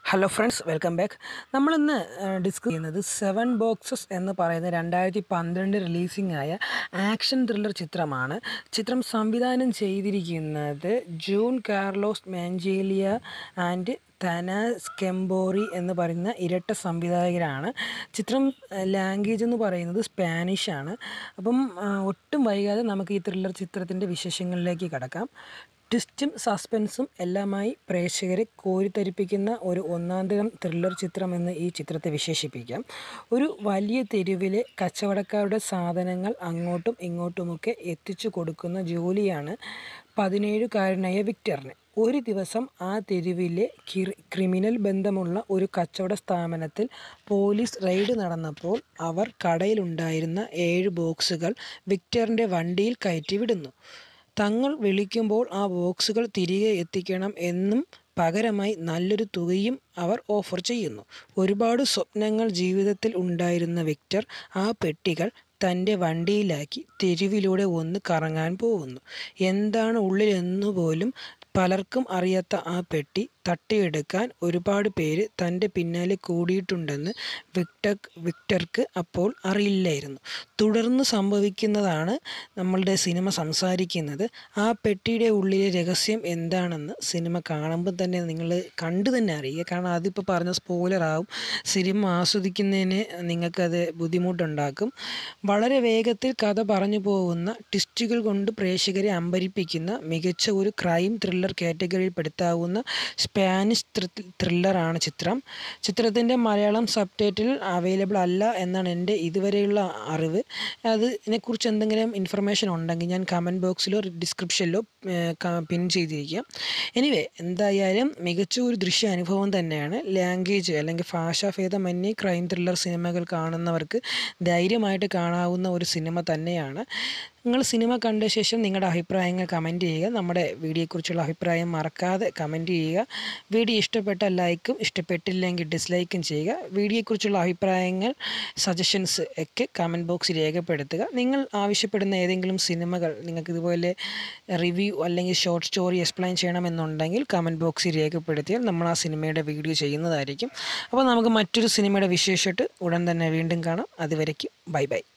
hello friends welcome back നമ്മളിന്ന് discuss ചെയ്യുന്നത് seven boxes എന്ന് പറയുന്ന രണ്ടായിരത്തി പന്ത്രണ്ട് റിലീസിംഗ് ആയ ആക്ഷൻ ത്രില്ലർ ചിത്രമാണ് ചിത്രം സംവിധാനം ചെയ്തിരിക്കുന്നത് ജൂൺ കാർലോസ് മാഞ്ചേലിയ ആൻഡ് തനാസ് കെമ്പോറി എന്ന് പറയുന്ന ഇരട്ട സംവിധായകരാണ് ചിത്രം ലാംഗ്വേജ് എന്ന് പറയുന്നത് സ്പാനിഷ് ആണ് അപ്പം ആ, ഒട്ടും വൈകാതെ നമുക്ക് ഈ ത്രില്ലർ ചിത്രത്തിൻ്റെ വിശേഷങ്ങളിലേക്ക് കടക്കാം ട്വിസ്റ്റും സസ്പെൻസും എല്ലാമായി പ്രേക്ഷകരെ കോരിത്തരിപ്പിക്കുന്ന ഒരു ഒന്നാന്തരം ത്രില്ലർ ചിത്രമെന്ന് ഈ ചിത്രത്തെ വിശേഷിപ്പിക്കാം ഒരു വലിയ തെരുവിലെ കച്ചവടക്കാരുടെ സാധനങ്ങൾ അങ്ങോട്ടും ഇങ്ങോട്ടുമൊക്കെ എത്തിച്ചു കൊടുക്കുന്ന ജോലിയാണ് പതിനേഴുകാരനായ വിക്ടറിന് ഒരു ദിവസം ആ തെരുവിലെ കിറി ക്രിമിനൽ ബന്ധമുള്ള ഒരു കച്ചവട സ്ഥാപനത്തിൽ പോലീസ് റെയ്ഡ് നടന്നപ്പോൾ അവർ കടയിലുണ്ടായിരുന്ന ഏഴ് ബോക്സുകൾ വിക്ടറിൻ്റെ വണ്ടിയിൽ കയറ്റി വിടുന്നു തങ്ങൾ വിളിക്കുമ്പോൾ ആ ബോക്സുകൾ തിരികെ എത്തിക്കണം എന്നും പകരമായി നല്ലൊരു തുകയും അവർ ഓഫർ ചെയ്യുന്നു ഒരുപാട് സ്വപ്നങ്ങൾ ജീവിതത്തിൽ ഉണ്ടായിരുന്ന വിക്ടർ ആ പെട്ടികൾ തൻ്റെ വണ്ടിയിലാക്കി തെരുവിലൂടെ ഒന്ന് കറങ്ങാൻ പോകുന്നു എന്താണ് ഉള്ളിലെന്നു പോലും പലർക്കും അറിയാത്ത ആ പെട്ടി തട്ടിയെടുക്കാൻ ഒരുപാട് പേര് തൻ്റെ പിന്നാലെ കൂടിയിട്ടുണ്ടെന്ന് വിക്ടർ വിക്ടർക്ക് അപ്പോൾ അറിയില്ലായിരുന്നു തുടർന്ന് സംഭവിക്കുന്നതാണ് നമ്മളുടെ സിനിമ സംസാരിക്കുന്നത് ആ പെട്ടിയുടെ ഉള്ളിലെ രഹസ്യം എന്താണെന്ന് സിനിമ കാണുമ്പോൾ തന്നെ നിങ്ങൾ കണ്ടു തന്നെ അറിയുക കാരണം അതിപ്പോൾ പറഞ്ഞ സ്പോയിലർ ആവും സിനിമ ആസ്വദിക്കുന്നതിന് നിങ്ങൾക്കത് ബുദ്ധിമുട്ടുണ്ടാക്കും വളരെ വേഗത്തിൽ കഥ പറഞ്ഞു പോകുന്ന ട്വിസ്റ്റുകൾ കൊണ്ട് പ്രേക്ഷകരെ അമ്പരിപ്പിക്കുന്ന മികച്ച ഒരു ക്രൈം ത്രില്ലർ കാറ്റഗറിയിൽ പെടുത്താവുന്ന സ്പാനിഷ് ത്രില്ലറാണ് ചിത്രം ചിത്രത്തിൻ്റെ മലയാളം സബ് ടൈറ്റിൽ അവൈലബിൾ അല്ല എന്നാണ് എൻ്റെ ഇതുവരെയുള്ള അറിവ് അതിനെക്കുറിച്ച് എന്തെങ്കിലും ഇൻഫർമേഷൻ ഉണ്ടെങ്കിൽ ഞാൻ കമൻറ്റ് ബോക്സിലോ ഡിസ്ക്രിപ്ഷനിലോ പിൻ ചെയ്തിരിക്കാം എനിവേ എന്തായാലും മികച്ച ഒരു ദൃശ്യ അനുഭവം തന്നെയാണ് ലാംഗ്വേജ് അല്ലെങ്കിൽ ഭാഷാഭേദമന്യേ ക്രൈം ത്രില്ലർ സിനിമകൾ കാണുന്നവർക്ക് ധൈര്യമായിട്ട് കാണാവുന്ന ഒരു സിനിമ തന്നെയാണ് നിങ്ങൾ സിനിമ കണ്ട ശേഷം നിങ്ങളുടെ അഭിപ്രായങ്ങൾ കമൻറ്റ് ചെയ്യുക നമ്മുടെ വീഡിയോയെക്കുറിച്ചുള്ള അഭിപ്രായം മറക്കാതെ കമൻറ്റ് ചെയ്യുക വീഡിയോ ഇഷ്ടപ്പെട്ട ലൈക്കും ഇഷ്ടപ്പെട്ടില്ലെങ്കിൽ ഡിസ്ലൈക്കും ചെയ്യുക വീഡിയോയെക്കുറിച്ചുള്ള അഭിപ്രായങ്ങൾ സജഷൻസ് ഒക്കെ കമൻറ്റ് ബോക്സിൽ രേഖപ്പെടുത്തുക നിങ്ങൾ ആവശ്യപ്പെടുന്ന ഏതെങ്കിലും സിനിമകൾ നിങ്ങൾക്ക് ഇതുപോലെ റിവ്യൂ അല്ലെങ്കിൽ ഷോർട്ട് സ്റ്റോറി എക്സ്പ്ലെയിൻ ചെയ്യണമെന്നുണ്ടെങ്കിൽ കമൻറ്റ് ബോക്സിൽ രേഖപ്പെടുത്തിയാൽ നമ്മൾ ആ സിനിമയുടെ വീഡിയോ ചെയ്യുന്നതായിരിക്കും അപ്പോൾ നമുക്ക് മറ്റൊരു സിനിമയുടെ വിശേഷമായിട്ട് ഉടൻ തന്നെ വീണ്ടും കാണാം അതുവരയ്ക്കും ബൈ ബൈ